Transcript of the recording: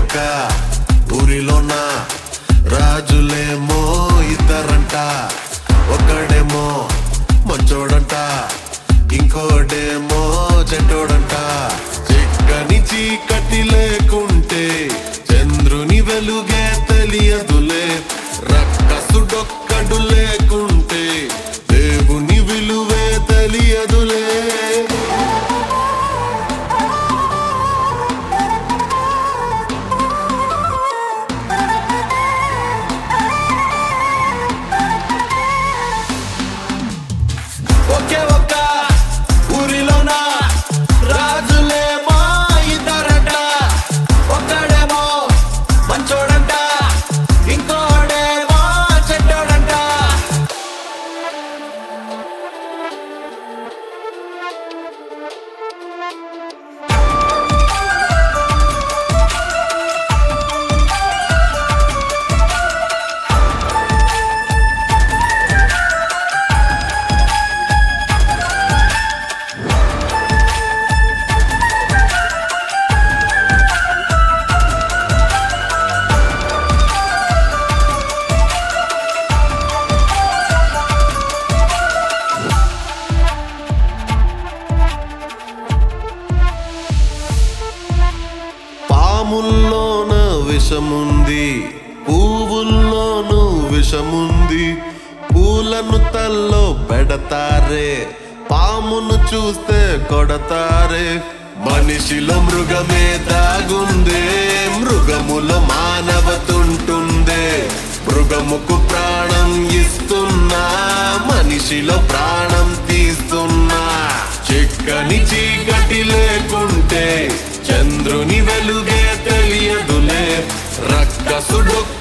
ఒక్క ఊరిలోన రాజులేమో ఇద్దరంట ఒకడేమో మంచోడంట ఇంకోడేమో చెడ్డోడంట చిక్కని చీకటి లేకుంటే చంద్రుని వెలుగే తెలియదులే రక్కసుడొక్కడు లేకుంటే దేవుని విలువే తెలియదులే ఒకే ఒక్క ఊరిలోన రాజులేమో ఇద్దరంట ఒక్కడేమో మంచోడంట ఇంకోడేమో చెడ్డోడంట పాముల్లోన విషముంది పువ్వుల్లోనూ విషముంది పూలను తల్లో పెడతారే పామును చూస్తే కొడతారే మనిషిలో మృగమే దాగుందే మృగములో మానవతుంటుందే మృగముకు ప్రాణం ఇస్తున్నా మనిషిలో ప్రాణం తీస్తున్నా చిక్కని చీకటి లేకుంటే చంద్రుని వెలుగే తెలియదులే రక్కసుడొక్క